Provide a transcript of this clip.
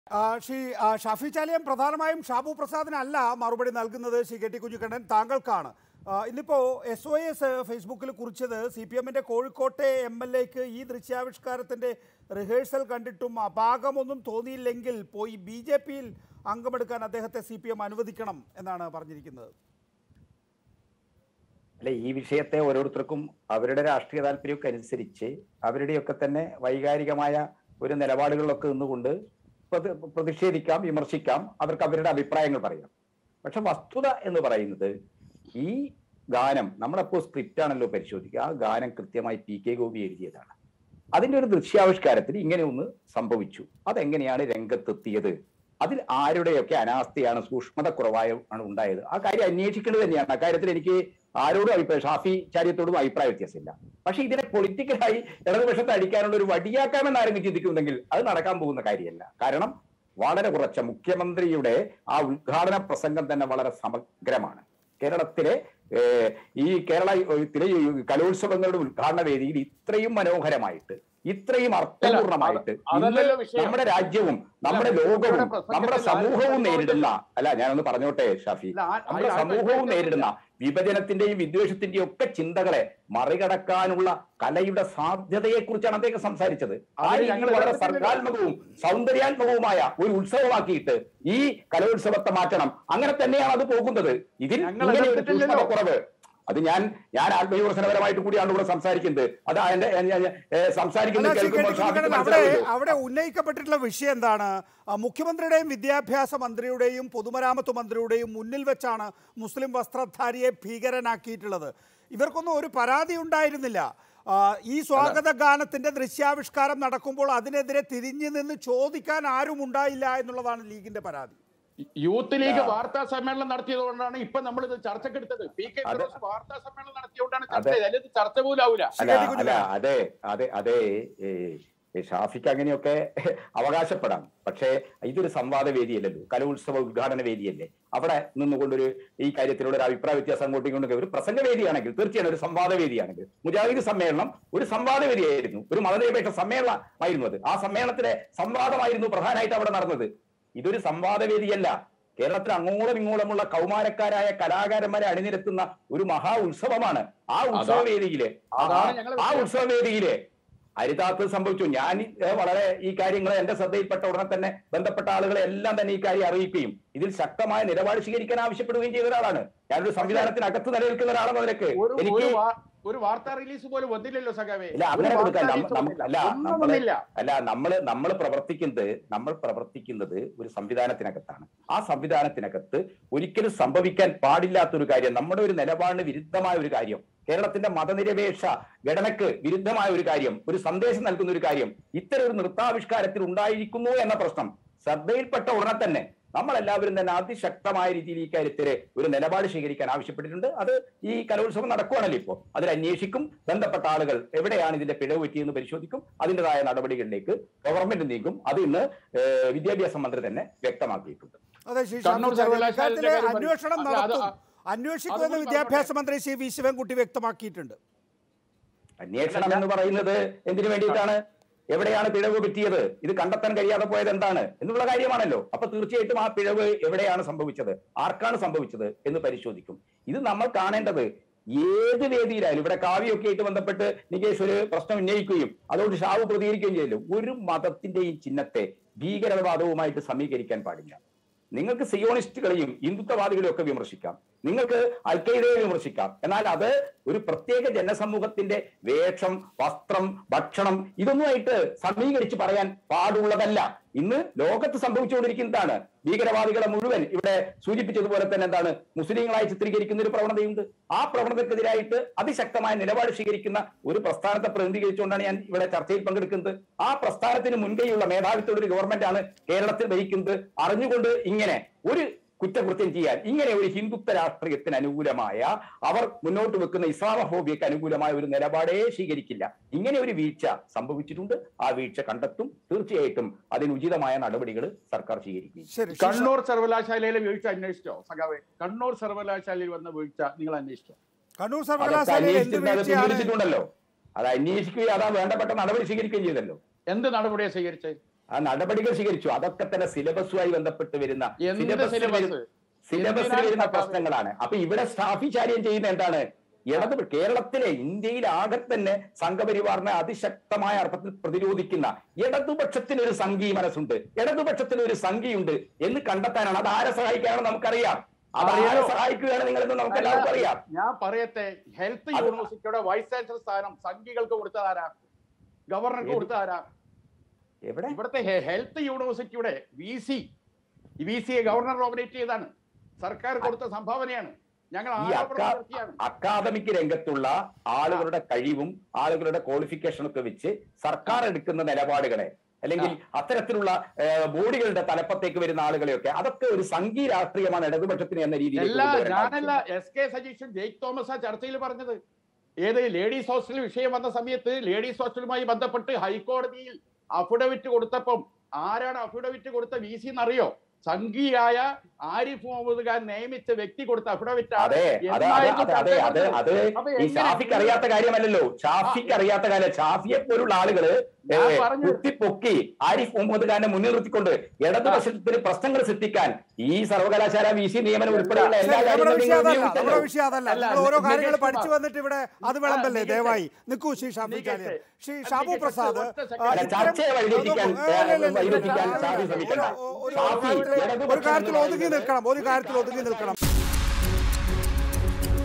ആ, ശ്രീ ആ, ഷാഫി ചാലിയം പ്രധാനമായും ഷാബു പ്രസാദിനല്ല മറുപടി നൽകുന്നത് ശ്രീ കെ ടി കുഞ്ഞിക്കണ്ണൻ താങ്കൾക്കാണ് ആ, ഇന്നിപ്പോ എസ് ഒ എസ് ഫേസ്ബുക്കിൽ കുറിച്ചത് സി പി എമ്മിന്റെ കോഴിക്കോട്ടെ എം എൽ എക്ക് ഈ ദൃശ്യാവിഷ്കാരത്തിന്റെ റിഹേഴ്സൽ കണ്ടിട്ടും അപാകമൊന്നും തോന്നിയില്ലെങ്കിൽ പോയി ബി ജെ പിയിൽ അംഗമെടുക്കാൻ അദ്ദേഹത്തെ സി പി എം അനുവദിക്കണം എന്നാണ് പറഞ്ഞിരിക്കുന്നത് അല്ലെ ഈ വിഷയത്തെ ഓരോരുത്തർക്കും അവരുടെ രാഷ്ട്രീയ താല്പര്യമൊക്കെ അനുസരിച്ച് അവരുടെയൊക്കെ തന്നെ വൈകാരികമായ ഒരു നിലപാടുകളിലൊക്കെ നിന്നുകൊണ്ട് പ്രതി- പ്രതിഷേധിക്കാം വിമർശിക്കാം അവർക്ക് അവരുടെ അഭിപ്രായങ്ങൾ പറയാം പക്ഷെ വസ്തുത എന്ന് പറയുന്നത് ഈ ഗാനം നമ്മളപ്പോ സ്ക്രിപ്റ്റ് ആണല്ലോ പരിശോധിക്കുക ആ ഗാനം കൃത്യമായി പി കെ ഗോപി എഴുതിയതാണ് അതിന്റെ ഒരു ദൃശ്യാവിഷ്കാരത്തിൽ ഇങ്ങനെ ഒന്ന് സംഭവിച്ചു അതെങ്ങനെയാണ് രംഗത്തെത്തിയത് അതിൽ ആരുടെയൊക്കെ അനാസ്ഥയാണ് സൂക്ഷ്മത കുറവായ ആണ് ഉണ്ടായത് ആ കാര്യം അന്വേഷിക്കേണ്ടത് തന്നെയാണ് അക്കാര്യത്തിൽ എനിക്ക് ആരോടും അഭിപ്രായം ഷാഫി ചാര്യത്തോടും അഭിപ്രായ വ്യത്യാസമില്ല പക്ഷെ ഇതിനെ പൊളിറ്റിക്കലായി ഇടതുപക്ഷത്തെ അടിക്കാനുള്ള ഒരു വടിയാക്കാമെന്ന് ആരെങ്കിലും ചിന്തിക്കുന്നെങ്കിൽ അത് നടക്കാൻ പോകുന്ന കാര്യമല്ല കാരണം വളരെ കുറച്ച മുഖ്യമന്ത്രിയുടെ ആ ഉദ്ഘാടന പ്രസംഗം തന്നെ വളരെ സമഗ്രമാണ് കേരളത്തിലെ ഏഹ്, ഈ കേരളത്തിലെ ഈ കലോത്സവങ്ങളുടെ ഉദ്ഘാടന വേദിയിൽ ഇത്രയും മനോഹരമായിട്ട് ഇത്രയും അർത്ഥപൂർണമായിട്ട് ഇന്ന് അതല്ലല്ലോ വിഷയം. നമ്മുടെ രാജ്യവും നമ്മുടെ അല്ല, ലോകവും ഇവിടെ പ്രസംഗത്തിൽ നമ്മുടെ ആരും സമൂഹവും പറഞ്ഞില്ല. നേരിടുന്ന അല്ല ഞാനൊന്ന് പറഞ്ഞോട്ടെ ഷാഫി ഇല്ല, ആ- നമ്മുടെ ആ- ആ- സമൂഹവും ആ- നേരിടുന്ന വിഭജനത്തിന്റെയും വിദ്വേഷത്തിന്റെയും ഒക്കെ ചിന്തകളെ മറികടക്കാനുള്ള കലയുടെ സാധ്യതയെ കുറിച്ചാണ് അദ്ദേഹം സംസാരിച്ചത് ആ അതിന് രീതിയിൽ ഞങ്ങൾ വളരെ എതിർക്കുന്നില്ല. സർഗാത്മകവും സൗന്ദര്യാത്മകവുമായ ഒരു ഉത്സവമാക്കിയിട്ട് ഈ കലോത്സവത്തെ മാറ്റണം അങ്ങനെ തന്നെയാണ് അത് പോകുന്നത് ഇതിൽ ഞങ്ങൾ ഇങ്ങനെ ഒരു എതിർത്തിട്ടില്ലല്ലോ. കുറവ് അത് ഞാൻ ഞാൻ ആത്മവിമർശനപരമായിട്ട് കൂടിയാണ് ഇവിടെ സംസാരിക്കുന്നത് അത് എന്റെ സംസാരിക്കുന്നത് അല്ല, ശ്രീ കെ ടി കേൾക്കുമ്പോൾ ഷാഫിക്ക് കുഞ്ഞിക്കണ്ണൻ, അവിടെ മനസ്സിലാവുമല്ലോ. അവിടെ ഉന്നയിക്കപ്പെട്ടിട്ടുള്ള വിഷയം എന്താണ് ആ, മുഖ്യമന്ത്രിയുടെയും വിദ്യാഭ്യാസ മന്ത്രിയുടെയും പൊതുമരാമത്ത് മന്ത്രിയുടെയും മുന്നിൽ വെച്ചാണ് മുസ്ലിം വസ്ത്രധാരിയെ ഭീകരനാക്കിയിട്ടുള്ളത് ഇവർക്കൊന്നും ഒരു പരാതി ഉണ്ടായിരുന്നില്ല ആ, ഈ സ്വാഗത ഗാനത്തിന്റെ ദൃശ്യാവിഷ്കാരം നടക്കുമ്പോൾ അതിനെതിരെ തിരിഞ്ഞു നിന്ന് ചോദിക്കാൻ ആരും ഉണ്ടായില്ല എന്നുള്ളതാണ് ലീഗിന്റെ പരാതി യൂത്ത് ലീഗ് ആ. വാർത്താ സമ്മേളനം നടത്തിയതുകൊണ്ടാണ് ഇപ്പൊ നമ്മൾ ഇത് ചർച്ചക്കെടുത്തത് പി കെ അത് ഫിറോസ് വാർത്താ സമ്മേളനം നടത്തിയതുകൊണ്ടാണ് ചർച്ച അതെ. ചെയ്തത് അല്ലെങ്കിൽ ഇത് ചർച്ച പോലും ആവൂല അല്ല ശരി, കുഞ്ഞിക്കണ്ണൻ. അല്ല അതെ അതെ അതെ ഏ, ഏ, ഷാഫിക്ക് അങ്ങനെയൊക്കെ അവകാശപ്പെടാം പക്ഷേ ഇതൊരു സംവാദ വേദിയല്ലല്ലോ കലോത്സവ ഉദ്ഘാടന വേദിയല്ലേ അവിടെ നിന്നുകൊണ്ടൊരു ഈ കാര്യത്തിലുള്ള ഒരു അഭിപ്രായ വ്യത്യാസം അങ്ങോട്ടും ഇങ്ങോട്ടും ഒരു പ്രസംഗ വേദിയാണെങ്കിൽ തീർച്ചയായും ഒരു സംവാദ വേദിയാണെങ്കിൽ മുജാഹിദ് സമ്മേളനം ഒരു സംവാദ വേദിയായിരുന്നു ഒരു മതനിരപേക്ഷ സമ്മേളനമായിരുന്നു അത് ആ സമ്മേളനത്തിലെ സംവാദമായിരുന്നു പ്രധാനമായിട്ട് അവിടെ നടന്നത് ഇതൊരു സംവാദ വേദിയല്ല കേരളത്തിൽ അങ്ങോളം ഇങ്ങോളമുള്ള കൗമാരക്കാരായ കലാകാരന്മാരെ അണിനിരത്തുന്ന ഒരു മഹാ ഉത്സവമാണ് ആ ഉത്സവ അതാ- വേദിയില് ആ- അതാണ് ഞങ്ങളെ ആ വിഷയം. ഉത്സവ വേദിയില് ഹരിതാത്ത് സംഭവിച്ചു ഞാൻ ഏഹ്, വളരെ ഈ കാര്യങ്ങൾ എന്റെ ശ്രദ്ധയിൽപ്പെട്ട ഉടനെ തന്നെ ബന്ധപ്പെട്ട ആളുകളെ എല്ലാം തന്നെ ഈ കാര്യം അറിയിക്കുകയും ഇതിൽ ശക്തമായ നിലപാട് സ്വീകരിക്കാൻ ആവശ്യപ്പെടുകയും ചെയ്ത ഒരാളാണ് ഞാനൊരു സംവിധാനത്തിനകത്ത് നിലനിൽക്കുന്ന ഒരാളെന്ന നിലക്ക് ഒരു എനിക്ക് ഒരു വാ- ഒരു വാർത്താ റിലീസ് പോലും വന്നില്ലല്ലോ സഖാവേ ഇല്ല ഒരു അങ്ങനെ വാർത്താ കൊടുക്കാൻ release നമ്മ- നമ്മ- വന്നില്ല. അല്ല ഒന്നും നമ്മള് വന്നില്ല അല്ല നമ്മൾ നമ്മൾ പ്രവർത്തിക്കുന്നത് നമ്മൾ പ്രവർത്തിക്കുന്നത് ഒരു സംവിധാനത്തിനകത്താണ് ആ സംവിധാനത്തിനകത്ത് ഒരിക്കലും സംഭവിക്കാൻ പാടില്ലാത്തൊരു കാര്യം നമ്മുടെ ഒരു നിലപാടിന് വിരുദ്ധമായ ഒരു കാര്യം കേരളത്തിന്റെ മതനിരപേക്ഷ ഘടനക്ക് വിരുദ്ധമായ ഒരു കാര്യം ഒരു സന്ദേശം നൽകുന്ന ഒരു കാര്യം ഇത്തരം ഒരു നൃത്താവിഷ്കാരത്തിൽ ഉണ്ടായിരിക്കുന്നു എന്ന പ്രശ്നം ശ്രദ്ധയിൽപ്പെട്ട ഉടനെ തന്നെ നമ്മൾ എല്ലാവരും തന്നെ അതിശക്തമായ രീതിയിൽ ഈ കാര്യത്തിൽ ഒരു നിലപാട് സ്വീകരിക്കാൻ ആവശ്യപ്പെട്ടിട്ടുണ്ട് അത് ഈ കലോത്സവം നടക്കുകയാണല്ലോ ഇപ്പോൾ അതിൽ അന്വേഷിക്കും ബന്ധപ്പെട്ട ആളുകൾ എവിടെയാണ് ഇതിന്റെ പിഴവ് പറ്റിയെന്ന് പരിശോധിക്കും അതിൻ്റെതായ നടപടികളിലേക്ക് ഗവൺമെന്റ് നീക്കും അത് ഇന്ന് ഏഹ്, വിദ്യാഭ്യാസ മന്ത്രി തന്നെ വ്യക്തമാക്കിയിട്ടുണ്ട് അതെ ശ്രീ കണ്ണൂർ ഷാഫി ചാലിയം, സർവകലാശാലയുടെ ഇക്കാര്യത്തില് കാര്യം പറ- അന്വേഷണം അല്ല, അത് നടത്തും ആ- അന്വേഷിക്കുമെന്ന് അതുകൂടി വിദ്യാഭ്യാസ മന്ത്രി ശ്രീ വി ശിവൻകുട്ടി വ്യക്തമാക്കിയിട്ടുണ്ട് അന്വേഷണം എന്ന് പറയുന്നത് എന്തിനു വേണ്ടിയിട്ടാണ് എവിടെയാണ് പിഴവ് പറ്റിയത് ഇത് കണ്ടെത്താൻ കഴിയാതെ പോയത് എന്താണ് എന്നുള്ള കാര്യമാണല്ലോ അപ്പൊ തീർച്ചയായിട്ടും ആ പിഴവ് എവിടെയാണ് സംഭവിച്ചത് ആർക്കാണ് സംഭവിച്ചത് എന്ന് പരിശോധിക്കും ഇത് നമ്മൾ കാണേണ്ടത് ഏത് വേദിയിലായാലും ഇവിടെ കാവ്യമൊക്കെ ആയിട്ട് ബന്ധപ്പെട്ട് നികേഷ് ഒരു പ്രശ്നം ഉന്നയിക്കുകയും അതോട് ഷാവ് പ്രതികരിക്കുകയും ചെയ്യല്ലോ ഒരു മതത്തിന്റെയും ചിഹ്നത്തെ ഭീകരവാദവുമായിട്ട് സമീകരിക്കാൻ പാടില്ല നിങ്ങൾക്ക് സിയോണിസ്റ്റുകളെയും ഹിന്ദുത്വവാദികളെയും ഒക്കെ വിമർശിക്കാം നിങ്ങൾക്ക് അൽഖയ്ദയെ വിമർശിക്കാം എന്നാൽ അത് ഒരു പ്രത്യേക ജനസമൂഹത്തിന്റെ വേഷം വസ്ത്രം ഭക്ഷണം ഇതൊന്നുമായിട്ട് സമീകരിച്ച് പറയാൻ പാടുള്ളതല്ല ഇന്ന് ലോകത്ത് സംഭവിച്ചുകൊണ്ടിരിക്കുന്നതാണ് ഭീകരവാദികളെ മുഴുവൻ ഇവിടെ സൂചിപ്പിച്ചതുപോലെ തന്നെ എന്താണ് മുസ്ലിങ്ങളായി ചിത്രീകരിക്കുന്ന ഒരു പ്രവണതയുണ്ട് ആ പ്രവണതക്കെതിരായിട്ട് അതിശക്തമായ നിലപാട് സ്വീകരിക്കുന്ന ഒരു പ്രസ്ഥാനത്തെ പ്രതിനിധീകരിച്ചുകൊണ്ടാണ് ഞാൻ ഇവിടെ ചർച്ചയിൽ പങ്കെടുക്കുന്നത് ആ പ്രസ്ഥാനത്തിന് മുൻകൈയുള്ള മേധാവിത്വമുള്ള ഒരു ഗവൺമെന്റാണ് കേരളത്തിൽ ഭരിക്കുന്നത് അറിഞ്ഞുകൊണ്ട് ഇങ്ങനെ ഒരു കുറ്റകൃത്യം ചെയ്യാൻ ഇങ്ങനെ ഒരു ഹിന്ദുത്വ രാഷ്ട്രീയത്തിന് അനുകൂലമായ അവർ മുന്നോട്ട് വെക്കുന്ന ഇസ്ലാമഫോബിയക്ക് അനുകൂലമായ ഒരു നിലപാടേ സ്വീകരിക്കില്ല ഇങ്ങനെ ഒരു വീഴ്ച സംഭവിച്ചിട്ടുണ്ട് ആ വീഴ്ച കണ്ടെത്തും തീർച്ചയായിട്ടും അതിന് ഉചിതമായ നടപടികൾ സർക്കാർ സ്വീകരിക്കും ശരി ശ്രീ കണ്ണൂർ സർവകലാശാലയിലെ വീഴ്ച അന്വേഷിച്ചോ സഖാവേ കണ്ണൂർ സർവകലാശാലയിൽ വന്ന വീഴ്ച നിങ്ങൾ അന്വേഷിച്ചോ കണ്ണൂർ അതൊക്കെ സർവകലാശാലയിൽ എന്ത് അന്വേഷിച്ചിട്ട് അത് വീഴ്ചയാണ് പിൻവലിച്ചിട്ടുണ്ടല്ലോ അത് അന്വേഷിക്കുകയും അതാ വേണ്ടപ്പെട്ട നടപടി സ്വീകരിക്കുകയും ചെയ്തല്ലോ എന്ത് നടപടിയാണ് സ്വീകരിച്ചത് ആ നടപടികൾ സ്വീകരിച്ചു അതൊക്കെ തന്നെ സിലബസുമായി ബന്ധപ്പെട്ട് വരുന്ന എന്ത് സിലബസിൽ സിലബസ്? വരുന്ന- സിലബസിൽ എന്തിനാണ് വരുന്ന സഖാവേ? പ്രശ്നങ്ങളാണ് അപ്പൊ ഇവിടെ സ്റ്റാഫി ചാര്യം ചെയ്യുന്ന എന്താണ് ഇടത് കേരളത്തിലെ ഇന്ത്യയിൽ ആകെ തന്നെ സംഘപരിവാറിനെ അതിശക്തമായ അർത്ഥത്തിൽ പ്രതിരോധിക്കുന്ന ഇടതുപക്ഷത്തിന് ഒരു സംഘീ മനസ്സുണ്ട് ഇടതുപക്ഷത്തിന് ഒരു സംഘിയുണ്ട് എന്ന് കണ്ടെത്താനാണ് അത് ആരെ സഹായിക്കാനാണ് നമുക്കറിയാം അത് ആരെ അറിയാലോ. സഹായിക്കുകയാണ് നിങ്ങളെന്ന് നമുക്ക് എല്ലാവർക്കും അറിയാം ഞാൻ പറയട്ടെ ഹെൽത്ത് അത് യൂണിവേഴ്സിറ്റിയുടെ വൈസ് ചാൻസലർ സ്ഥാനം സംഘികൾക്ക് കൊടുത്തതാരാ ഗവർണർക്ക് ഏത്? കൊടുത്തതാരാ എവിടെ ഇവിടുത്തെ ഹെ- ഹെൽത്ത് യൂണിവേഴ്സിറ്റിയുടെ വി സി വി സിയെ ഗവർണർ നോമിനേറ്റ് ചെയ്താണ് സർക്കാർ കൊടുത്ത സംഭാവനയാണ് ഞങ്ങൾ ഈ ആരോപണം അക്കാ ഉയർത്തിയാണ് അക്കാദമിക് രംഗത്തുള്ള ആളുകളുടെ കഴിവും ആളുകളുടെ ക്വാളിഫിക്കേഷനും ഒക്കെ വെച്ച് സർക്കാർ എടുക്കുന്ന നിലപാടുകളെ അല്ലെങ്കിൽ അത്തരത്തിലുള്ള ഏഹ്, ബോഡികളുടെ തലപ്പത്തേക്ക് വരുന്ന ആളുകളെയൊക്കെ അതൊക്കെ ഒരു സംഘീയ രാഷ്ട്രീയമാണ് ഇടതുപക്ഷത്തിന് എന്ന രീതിയിൽ എല്ലാ ഞാനല്ല എസ് കെ സജീഷൻ ജെയ്ക് തോമസ് ആ ചർച്ചയിൽ പറഞ്ഞത് ഏത് ലേഡീസ് ഹോസ്റ്റൽ വിഷയം വന്ന സമയത്ത് ലേഡീസ് ഹോസ്റ്റലുമായി ബന്ധപ്പെട്ട് ഹൈക്കോടതിയിൽ അഫിഡവിറ്റ് കൊടുത്തപ്പം ആരാണ് അഫിഡവിറ്റ് കൊടുത്ത വി സി എന്നറിയോ സംഘിയായ ആരിഫ് മുഹമ്മദ് ഖാൻ നിയമിച്ച വ്യക്തി കൊടുത്ത അഫിഡവിറ്റ് ആണ് അതെ അതെ അതെ അതെ അതെ അത് അത് അപ്പൊ ഈ എങ്ങനെ ഷാഫിക്ക് അറിയാത്ത കാര്യമല്ലല്ലോ ഷാഫിക്ക് അറിയാത്ത കാര്യം ഷാഫിയെ പോലുള്ള ആളുകള് ഞാൻ ഏഹ്, പറഞ്ഞു. കുത്തിപ്പൊക്കി ആരിഫ് മുഹമ്മദ് ഖാനെ മുന്നിൽ നിർത്തിക്കൊണ്ട് ഇടതുപക്ഷത്തിന് പ്രശ്നങ്ങൾ സൃഷ്ടിക്കാൻ ഈ സർവകലാശാല വി സി നിയമനം ഉൾപ്പെടെയുള്ള എല്ലാ ശരി, നമ്മുടെ കാര്യങ്ങളും വിഷയം നിങ്ങൾ അതല്ല ഉപയോഗിച്ചല്ലോ. നമ്മുടെ വിഷയം അതല്ല അല്ല, നിങ്ങൾ ഓരോ നികേഷ് കാര്യങ്ങൾ കുമാർ. പഠിച്ചു വന്നിട്ട് ഇവിടെ അത് വിളമ്പല്ലേ നികേഷ്. ദയവായി നിൽക്കൂ ശ്രീ ഷാഫി നികേഷ്. ചാലിയൻ ശ്രീ അല്ല, ഷാബു നികേഷ്, പ്രസാദ് ഒറ്റ ആ, സെക്കൻഡ്. അല്ല, ഇത്തരം- ചർച്ചയെ വഴിതെറ്റിക്കാൻ, നോക്കൂ, ഏ, ഇല്ല, ഇല്ല, ഇല്ല, വഴിതെറ്റിക്കാൻ ഇല്ല, ഷാഫി ഒരു- ശ്രമിക്കണ്ട. ഒരു- ഒരു ഷാഫി, കാര്യത്തിൽ- ഒരു ഇടതുപക്ഷം കാര്യത്തിൽ എന്ന് ഒതുങ്ങി പറയുന്നത് നിൽക്കണം ഒരു കാര്യത്തിൽ ഒതുങ്ങി നിൽക്കണം